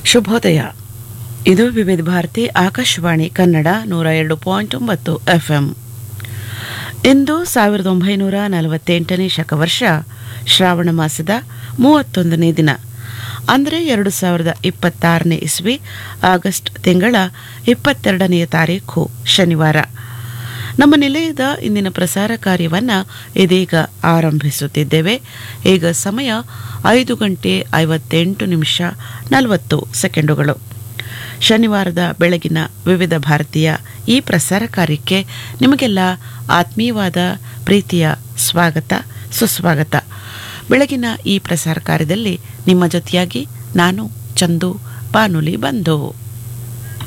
ಶುಭೋದಯ ಇದು ವಿವಿಧ ಭಾರತಿ ಆಕಾಶವಾಣಿ ಕನ್ನಡ ನೂರ ಎರಡು ಪಾಯಿಂಟ್ ಒಂಬತ್ತು ಎಫ್ಎಂ ಇಂದು ಸಾವಿರದ ಒಂಬೈನೂರ ನಲವತ್ತೆಂಟನೇ ಶಕವರ್ಷ ಶ್ರಾವಣ ಮಾಸದ ಮೂವತ್ತೊಂದನೇ ದಿನ ಅಂದರೆ ಎರಡು ಸಾವಿರದ ಇಪ್ಪತ್ತಾರನೇ ಇಸ್ವಿ ಆಗಸ್ಟ್ ತಿಂಗಳ ಇಪ್ಪತ್ತೆರಡನೆಯ ತಾರೀಖು ಶನಿವಾರ ನಮ್ಮ ನಿಲಯದ ಇಂದಿನ ಪ್ರಸಾರ ಕಾರ್ಯವನ್ನು ಇದೀಗ ಆರಂಭಿಸುತ್ತಿದ್ದೇವೆ ಈಗ ಸಮಯ ಐದು ಗಂಟೆ ಐವತ್ತೆಂಟು ನಿಮಿಷ ನಲವತ್ತು ಸೆಕೆಂಡುಗಳು ಶನಿವಾರದ ಬೆಳಗಿನ ವಿವಿಧ ಭಾರತೀಯ ಈ ಪ್ರಸಾರ ಕಾರ್ಯಕ್ಕೆ ನಿಮಗೆಲ್ಲ ಆತ್ಮೀಯವಾದ ಪ್ರೀತಿಯ ಸ್ವಾಗತ ಸುಸ್ವಾಗತ ಬೆಳಗಿನ ಈ ಪ್ರಸಾರ ಕಾರ್ಯದಲ್ಲಿ ನಿಮ್ಮ ಜೊತೆಯಾಗಿ ನಾನು ಚಂದು ಬಾನುಲಿ ಬಂದು